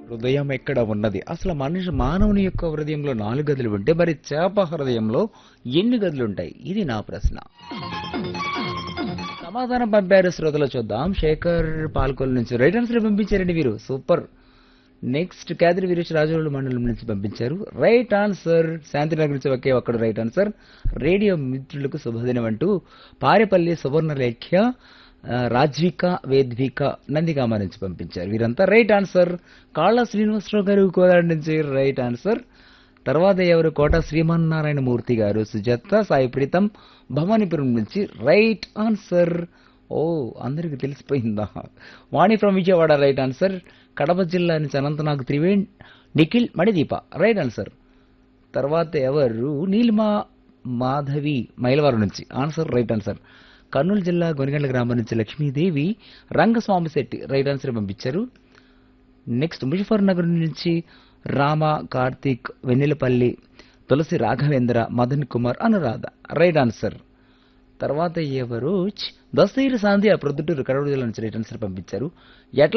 హృదయం ఎక్కడ ఉన్నది అసలు మనిషి మానవుని యొక్క హృదయంలో నాలుగు గదులు ఉంటే మరి చేప హృదయంలో ఎన్ని గదులు ఉంటాయి ఇది నా ప్రశ్న సమాధానం పంపారు శ్రోతలు చూద్దాం శేఖర్ పాల్కొల్ నుంచి రైట్ ఆన్సర్ పంపించారండి వీరు సూపర్ నెక్స్ట్ కేదరి వీరేష్ రాజోలు మండలం నుంచి పంపించారు రైట్ ఆన్సర్ శాంతినగర్ నుంచి ఒకే ఒక్కడు రైట్ ఆన్సర్ రేడియో మిత్రులకు శుభదినం అంటూ పారేపల్లి సువర్ణలేఖ్య ఆ, రాజ్విక వేద్విక నందిగామ నుంచి పంపించారు వీరంతా రైట్ ఆన్సర్ కాళ్ళ శ్రీనివాసరావు గారు కోదాడు నుంచి రైట్ ఆన్సర్ తర్వాత ఎవరు కోట శ్రీమన్నారాయణ మూర్తి గారు సుజాత సాయి ప్రీతం భవానీపురం నుంచి రైట్ ఆన్సర్ ఓ అందరికి తెలిసిపోయిందా Vani from Vijayawada right answer Kadapa జిల్లా నుంచి అనంతనాగ్ త్రివేణ్ నిఖిల్ మణిదీప రైట్ ఆన్సర్ తర్వాత ఎవరు నీలిమా మాధవి మైలవరం నుంచి ఆన్సర్ రైట్ ఆన్సర్ కర్నూలు జిల్లా గొనిగండ్ల గ్రామం నుంచి లక్ష్మీదేవి రంగస్వామి శెట్టి రైట్ ఆన్సర్ పంపించారు నెక్స్ట్ ముజఫర్ నగర్ నుంచి రామ కార్తీక్ వెన్నెలపల్లి తులసి రాఘవేంద్ర మదన్ కుమార్ అనురాధ రైట్ ఆన్సర్ తర్వాత ఎవరు దస్తగిరి సాంధ్య ప్రొద్దుటూరు కడప జిల్లా నుంచి రైట్ ఆన్సర్ పంపించారు ఎట్ల